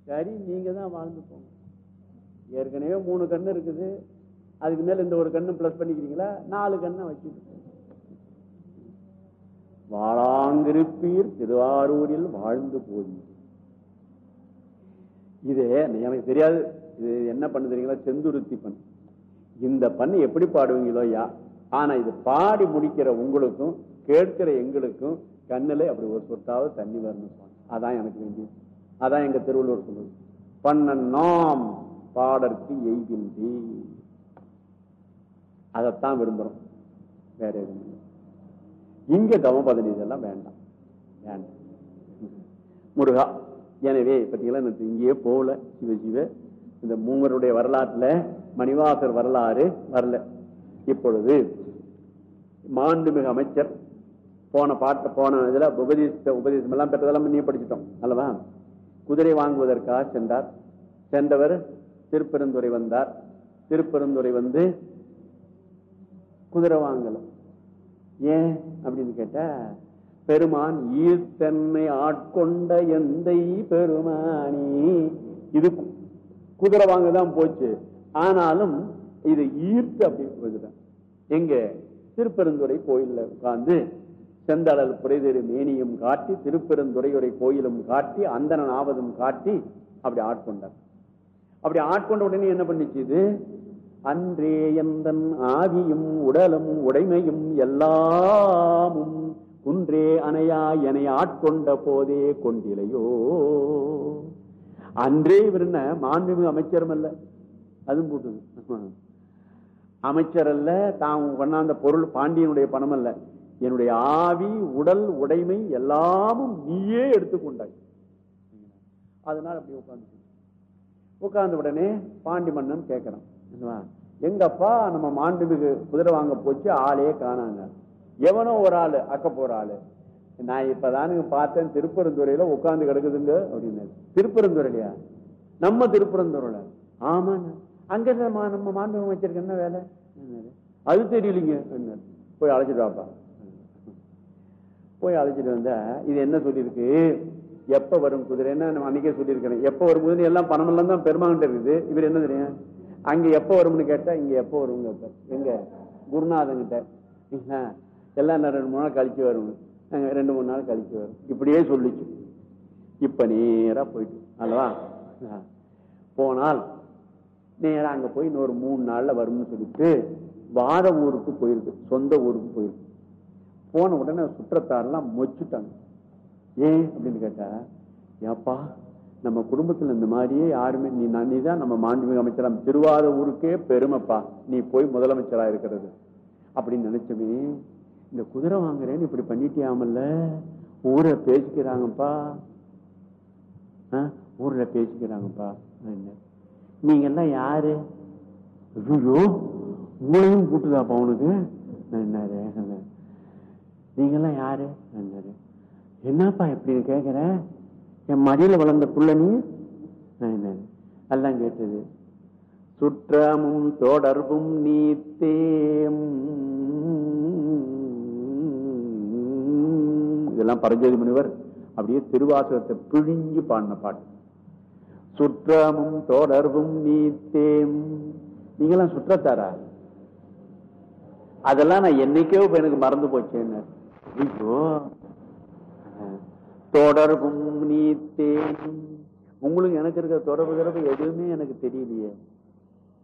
சரி நீங்க தான் வாழ்ந்து போங்க ஏற்கனவே மூணு கண்ணு இருக்குது அதுக்கு மேல இந்த ஒரு கண்ணு பிளஸ் பண்ணிக்கிறீங்களா நாலு கண்ணை வச்சுட்டு போங்க. வாழாங்கிருப்பீர் திருவாரூரில் வாழ்ந்து போய் இது எனக்கு தெரியாது இது என்ன பண்ணு தெரியுங்களா செந்துருத்தி பண்ணு இந்த பண்ணு எப்படி பாடுவீங்களோ யா ஆனா இது பாடி முடிக்கிற உங்களுக்கும் கேட்கிற எங்களுக்கும் கண்ணுல அப்படி ஒரு சொட்டாவது தண்ணி வரணும் சுவாமி. அதான் எனக்கு வேண்டியது அதான் எங்க திருவள்ளுவர் சொல்லுது பண்ண நாம் பாடற்கு எய்கின்றி அதைத்தான் விரும்புறோம் வேற எதுவும் இல்லை. இங்க தவபதனி இதெல்லாம் வேண்டாம் வேண்டாம் முருகா எனவே பார்த்தீங்களா நான் இங்கேயே போகல சிவ சிவ இந்த மூவருடைய வரலாற்றுல மணிவாசர் வரலாறு வரல இப்பொழுது மாண்புமிகு அமைச்சர் போன பாட்டு போன இதுல உபதேச உபதேசம் எல்லாம் பெற்றதெல்லாம் நீ படிச்சிட்டோம் அல்லவா குதிரை வாங்குவதற்காக சென்றார் சென்றவர் திருப்பெருந்துறை வந்தார் திருப்பெருந்துறை வந்து குதிரை வாங்கல ஏன் அப்படின்னு கேட்டா பெருமான் ஈர்த்தன்னை ஆட்கொண்ட எந்தை பெருமானி இது கு- குதிரை வாங்கதான் போச்சு ஆனாலும் இது ஈர்த்து அப்படி வந்துட்டான் எங்க திருப்பெருந்துறை கோயில்ல உட்கார்ந்து செந்தழல் புரைதெரு மேனியும் காட்டி திருப்பெருந்துறையுடைய கோயிலும் காட்டி அந்தணன் ஆவதும் காட்டி அப்படி ஆட்கொண்டார் அப்படி ஆட்கொண்ட உடனே என்ன பண்ணிச்சு இது அன்றே எந்தன் ஆவியும் உடலும் உடைமையும் எல்லாமும் குன்றே அணையா என ஆட்கொண்ட போதே கொண்டிலையோ அன்றே இவர் என்ன மாண்புமிகு அமைச்சரும் அல்ல அதுவும் போட்டுது அமைச்சர் அல்ல தான் கொண்டாந்த பொருள் பாண்டியனுடைய பணம் அல்ல என்னுடைய ஆவி உடல் உடைமை எல்லாமும் நீயே எடுத்துக்கொண்டாய் அதனால அப்படி உட்கார்ந்து உட்கார்ந்த உடனே பாண்டி மன்னன் கேட்கிறான் என்னவா, எங்கப்பா நம்ம மாண்புமிகு குதிரை வாங்க போச்சு ஆளே காணாங்க எவனோ ஒரு ஆளு அக்க போற ஆளு நான் இப்பதானுங்க பார்த்தேன் திருப்பரந்துறையில உட்கார்ந்து கிடக்குதுங்க அப்படின்னு திருப்பரந்துறையிலையா நம்ம திருப்பரந்துறையில ஆமாண்ணா அங்க நம்ம நம்ம மாண்புமிகு அமைச்சருக்கு என்ன வேலை என்னாரு? அது தெரியலீங்க என்னாரு. போய் அழைச்சிட்டு வாப்பா போய் அழைச்சிட்டு வந்தா இது என்ன சொல்லியிருக்கு எப்ப வரும் குதிரைன்னா நான் அன்னைக்கே சொல்லியிருக்கிறேன் எப்ப வரும் குதிரை எல்லாம் பணம் எல்லாம் தான் பெருமாங்கிட்ட இருக்குது இவர் என்ன தெரியும் அங்க எப்ப வரும்னு கேட்டா இங்க எப்ப வருங்க இப்ப எங்க குருநாதங்கிட்ட இல்லைங்களா? எல்லாம் நான் ரெண்டு மூணு நாள் கழிச்சு வரும் அங்க ரெண்டு மூணு நாள் கழிச்சு வரும் இப்படியே சொல்லிச்சு இப்ப நேரா போயிட்டு அல்லவா ஆ. போனால் நேரா அங்க போய் இன்னொரு மூணு நாள்ல வரும்னு சொல்லிட்டு வாத ஊருக்கு போயிருக்கு சொந்த ஊருக்கு போயிருக்கு போன உடனே சுற்றத்தாரெல்லாம் மொச்சுட்டாங்க ஏன் அப்படின்னு கேட்டா ஏப்பா நம்ம குடும்பத்துல இந்த மாதிரியே யாருமே நீ நீ தான் நம்ம மாண்புமிகு அமைச்சர் திருவாத ஊருக்கே பெருமைப்பா நீ போய் முதலமைச்சரா இருக்கிறது அப்படின்னு நினைச்சமே இந்த குதிரை வாங்குறேன்னு இப்படி பண்ணிட்டியாமல்ல ஊரை பேசிக்கிறாங்கப்பா ஆ, ஊர்ல பேசிக்கிறாங்கப்பா என்ன நீங்க எல்லாம் யாரு ஐயோ உங்களையும் கூட்டுதாப்பா அவனுக்கு என்னாரு நீங்க எல்லாம் யாரு என்னாரு என்னப்பா இப்படி கேக்குற என் மடியில வளர்ந்த புள்ள நீ என்னாரு எல்லாம் கேட்டது சுற்றமும் தொடர்பும் நீத்தேம் இதெல்லாம் பரஞ்சோதி முனிவர் அப்படியே திருவாசகத்தை பிழிஞ்சு பாடின பாட்டு சுற்றமும் தொடர்பும் நீத்தேம் நீங்களாம் சுற்றத்தாரா அதெல்லாம் நான் என்னைக்கோ இப்ப எனக்கு மறந்து போச்சேன்னு ஐயோ தொடர்பும் நீத்தேன் உங்களுக்கு எனக்கு இருக்கிற தொடர்பு தொடர்பு எதுவுமே எனக்கு தெரியலையே